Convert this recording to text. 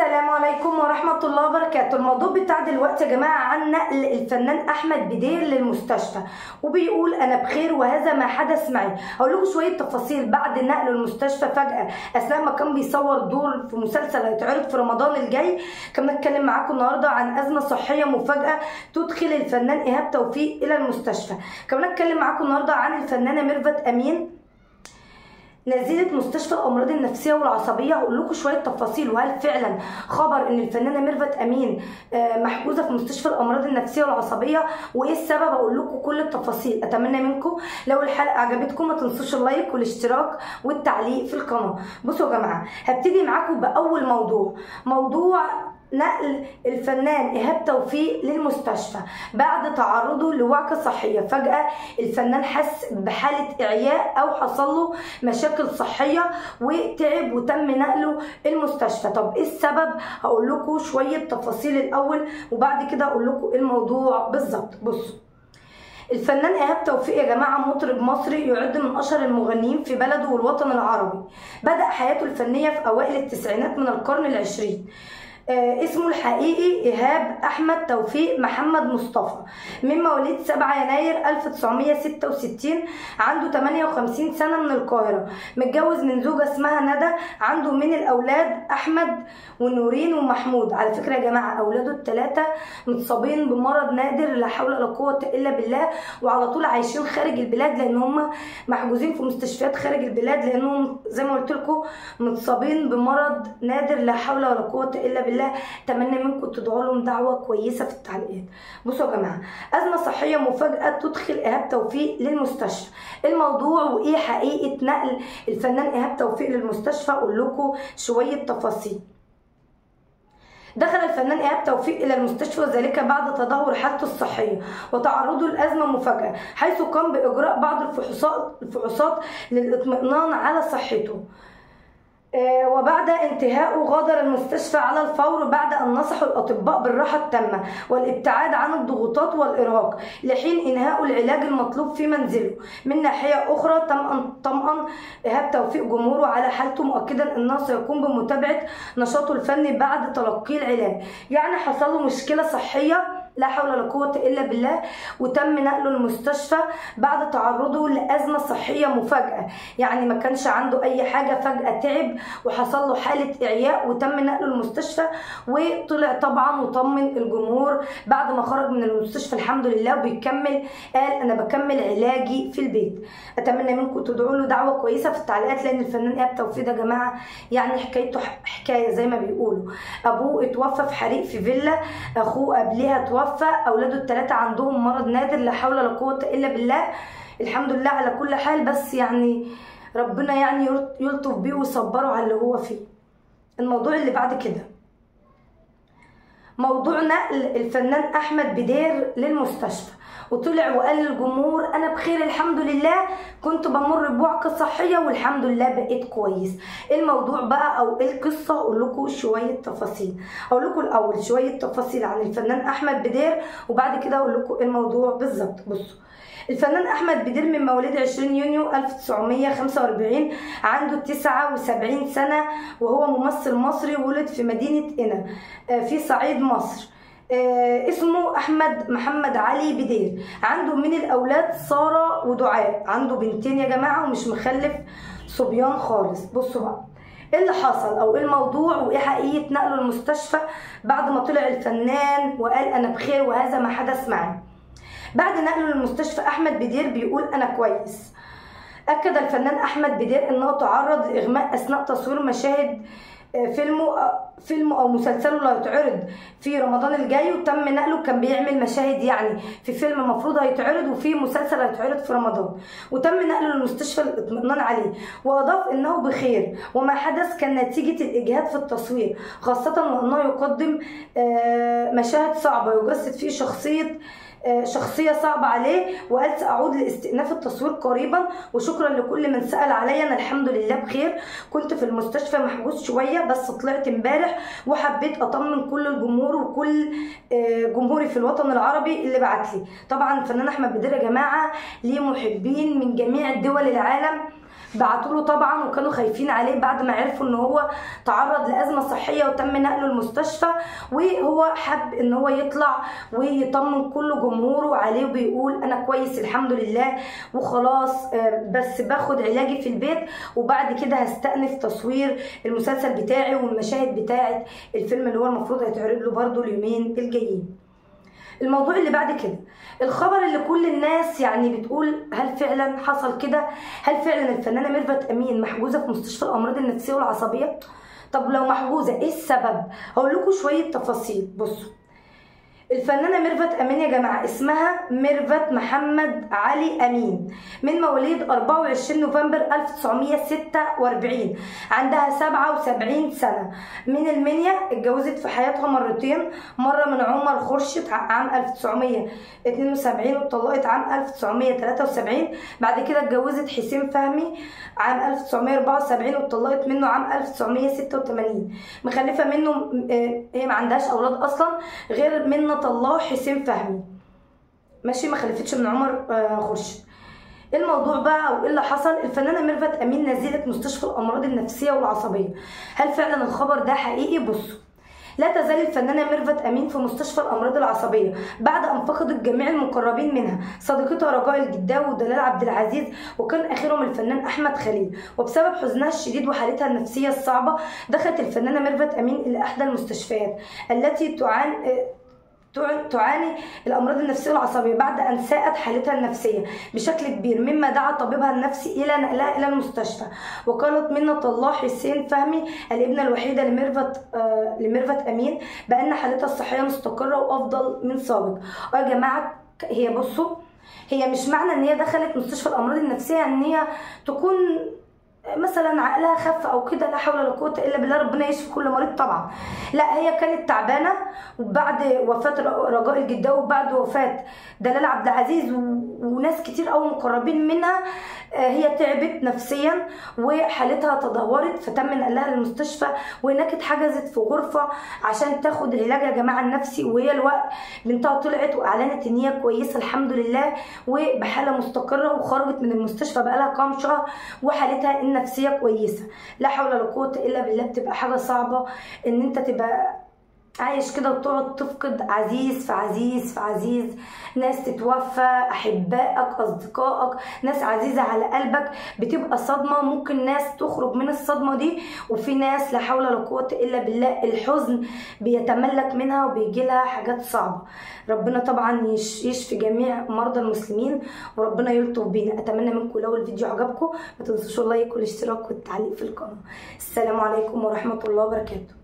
السلام عليكم ورحمة الله وبركاته الموضوع بتاع دلوقتي يا جماعة عن نقل الفنان أحمد بدير للمستشفى وبيقول أنا بخير وهذا ما حدث معي هقول لكم شوية تفاصيل بعد نقله المستشفى فجأة أثناء ما كان بيصور دور في مسلسل هيتعرض في رمضان الجاي كنا نتكلم معاكم النهاردة عن أزمة صحية مفاجأة تدخل الفنان إيهاب توفيق إلى المستشفى كمان نتكلم معاكم النهاردة عن الفنانة ميرفت أمين نزيلة مستشفى الامراض النفسيه والعصبيه هقول لكم شويه تفاصيل وهل فعلا خبر ان الفنانه ميرفت امين محجوزه في مستشفى الامراض النفسيه والعصبيه وايه السبب اقول لكم كل التفاصيل اتمنى منكم لو الحلقه عجبتكم ما تنسوش اللايك والاشتراك والتعليق في القناه بصوا يا جماعه هبتدي معاكم باول موضوع موضوع نقل الفنان ايهاب توفيق للمستشفى بعد تعرضه لوعكه صحيه فجاه الفنان حس بحاله اعياء او حصل له مشاكل صحيه وتعب وتم نقله المستشفى طب ايه السبب هقول لكم شويه تفاصيل الاول وبعد كده اقول لكم الموضوع بالظبط بصوا الفنان ايهاب توفيق يا جماعه مطرب مصري يعد من اشهر المغنيين في بلده والوطن العربي بدا حياته الفنيه في اوائل التسعينات من القرن العشرين آه اسمه الحقيقي إيهاب أحمد توفيق محمد مصطفى من مواليد 7 يناير 1966 عنده 58 سنة من القاهرة متجوز من زوجة اسمها ندى عنده من الأولاد أحمد ونورين ومحمود على فكرة يا جماعة أولاده الثلاثة متصابين بمرض نادر لا حول ولا قوة إلا بالله وعلى طول عايشين خارج البلاد لأن هم محجوزين في مستشفيات خارج البلاد لأنهم زي ما قلت لكم متصابين بمرض نادر لا حول ولا قوة إلا بالله بالله اتمنى منكم تدعوا لهم دعوه كويسه في التعليقات بصوا يا جماعه ازمه صحيه مفاجاه تدخل ايهاب توفيق للمستشفى الموضوع وايه حقيقه نقل الفنان ايهاب توفيق للمستشفى اقول لكم شويه تفاصيل دخل الفنان ايهاب توفيق الى المستشفى وذلك بعد تدهور حالته الصحيه وتعرضه لازمه مفاجاه حيث قام باجراء بعض الفحوصات الفحوصات للاطمئنان على صحته وبعد انتهائه غادر المستشفى على الفور بعد ان نصحوا الاطباء بالراحه التامه والابتعاد عن الضغوطات والارهاق لحين انهاء العلاج المطلوب في منزله من ناحيه اخرى طمأن طمأن ايهاب توفيق جمهوره على حالته مؤكدا انه سيقوم بمتابعه نشاطه الفني بعد تلقيه العلاج يعني حصل له مشكله صحيه لا حول ولا قوة إلا بالله وتم نقله المستشفى بعد تعرضه لأزمة صحية مفاجأة يعني ما كانش عنده أي حاجة فجأة تعب وحصل له حالة إعياء وتم نقله المستشفى وطلع طبعا وطمن الجمهور بعد ما خرج من المستشفى الحمد لله وبيكمل قال أنا بكمل علاجي في البيت أتمنى منكم تدعوا له دعوة كويسة في التعليقات لأن الفنان إيهاب توفيق ده يا جماعة يعني حكايته حكاية زي ما بيقولوا أبوه اتوفى في حريق في فيلا أخوه قبلها توفى توفى اولاده الثلاثه عندهم مرض نادر لا حول ولا قوه الا بالله الحمد لله على كل حال بس يعني ربنا يعني يلطف بيه ويصبره على اللي هو فيه الموضوع اللي بعد كده موضوع نقل الفنان احمد بدير للمستشفى وطلع وقال للجمهور انا بخير الحمد لله كنت بمر بوعكه صحيه والحمد لله بقيت كويس الموضوع بقى او ايه القصه اقول لكم شويه تفاصيل اقول لكم الاول شويه تفاصيل عن الفنان احمد بدير وبعد كده اقول لكم الموضوع بالظبط بصوا الفنان احمد بدير من مواليد 20 يونيو 1945 عنده 79 سنه وهو ممثل مصري ولد في مدينه قنا في صعيد مصر اسمه احمد محمد علي بدير عنده من الاولاد ساره ودعاء عنده بنتين يا جماعه ومش مخلف صبيان خالص بصوا بقى ايه اللي حصل او ايه الموضوع وايه حقيقه نقله المستشفى بعد ما طلع الفنان وقال انا بخير وهذا ما حدث معي بعد نقله للمستشفى احمد بدير بيقول انا كويس اكد الفنان احمد بدير انه تعرض لاغماء اثناء تصوير مشاهد فيلمه فيلم او مسلسله اللي هيتعرض في رمضان الجاي وتم نقله كان بيعمل مشاهد يعني في فيلم المفروض هيتعرض وفي مسلسل هيتعرض في رمضان وتم نقله للمستشفى للاطمئنان عليه واضاف انه بخير وما حدث كان نتيجه الاجهاد في التصوير خاصه وانه يقدم مشاهد صعبه يجسد فيه شخصيه شخصية صعبة عليه وقال سأعود لاستئناف التصوير قريبا وشكرا لكل من سأل عليا أنا الحمد لله بخير كنت في المستشفى محجوز شوية بس طلعت امبارح وحبيت أطمن كل الجمهور وكل جمهوري في الوطن العربي اللي بعت لي طبعا الفنان أحمد بدير يا جماعة ليه محبين من جميع دول العالم بعتوا له طبعا وكانوا خايفين عليه بعد ما عرفوا ان هو تعرض لازمه صحيه وتم نقله المستشفى وهو حب ان هو يطلع ويطمن كل جمهوره عليه وبيقول انا كويس الحمد لله وخلاص آه، بس باخد علاجي في البيت وبعد كده هستأنف تصوير المسلسل بتاعي والمشاهد بتاعه الفيلم اللي هو المفروض هيتعرض له برده اليومين الجايين الموضوع اللي بعد كده الخبر اللي كل الناس يعني بتقول هل فعلا حصل كده هل فعلا الفنانه ميرفت امين محجوزه في مستشفى الامراض النفسيه والعصبيه طب لو محجوزه ايه السبب هقول لكم شويه تفاصيل بصوا الفنانة ميرفت أمين يا جماعة اسمها ميرفت محمد علي أمين من مواليد 24 نوفمبر 1946 عندها 77 سنة من المنيا اتجوزت في حياتها مرتين مرة من عمر خورشيد عام 1972 واتطلقت عام 1973 بعد كده اتجوزت حسين فهمي عام 1974 واتطلقت منه عام 1986 مخلفة منه آه، هي ما عندهاش أولاد أصلا غير منة الله حسين فهمي ماشي ما خلفتش من عمر آه، خورشيد ايه الموضوع بقى او ايه اللي حصل الفنانه ميرفت امين نزلت مستشفى الامراض النفسيه والعصبيه هل فعلا الخبر ده حقيقي بصوا لا تزال الفنانة ميرفت أمين في مستشفى الأمراض العصبية بعد أن فقدت جميع المقربين منها صديقتها رجاء الجداوي ودلال عبد العزيز وكان آخرهم الفنان أحمد خليل وبسبب حزنها الشديد وحالتها النفسية الصعبة دخلت الفنانة ميرفت أمين إلى إحدى المستشفيات التي تعاني تع- تعاني الامراض النفسيه والعصبيه بعد ان ساءت حالتها النفسيه بشكل كبير مما دعا طبيبها النفسي الى نقلها الى المستشفى وقالت منة الله حسين فهمي الابنه الوحيده لميرفت آه لميرفت امين بان حالتها الصحيه مستقره وافضل من سابق اه يا جماعه هي بصوا هي مش معنى ان هي دخلت مستشفى الامراض النفسيه ان هي تكون مثلا عقلها خف او كده لا حول ولا قوه الا بالله ربنا يشفي كل مريض طبعا لا هي كانت تعبانه وبعد وفاه رجاء الجداوي وبعد وفاه دلال عبد العزيز و- وناس كتير قوي مقربين منها آه، هي تعبت نفسيا وحالتها تدهورت فتم نقلها للمستشفى وهناك اتحجزت في غرفه عشان تاخد العلاج يا جماعه النفسي وهي الوقت بنتها طلعت واعلنت ان هي كويسه الحمد لله وبحاله مستقره وخرجت من المستشفى بقالها كام شهر وحالتها النفسيه كويسه لا حول ولا قوه الا بالله بتبقى حاجه صعبه ان انت تبقى عايش كده وتقعد تفقد عزيز في عزيز في عزيز ناس تتوفى احبائك اصدقائك ناس عزيزه على قلبك بتبقى صدمه ممكن ناس تخرج من الصدمه دي وفي ناس لا حول ولا قوه الا بالله الحزن بيتملك منها وبيجي لها حاجات صعبه ربنا طبعا يش- يشفي جميع مرضى المسلمين وربنا يلطف بينا اتمنى منكم لو الفيديو عجبكم ما تنسوش اللايك والاشتراك والتعليق في القناه السلام عليكم ورحمه الله وبركاته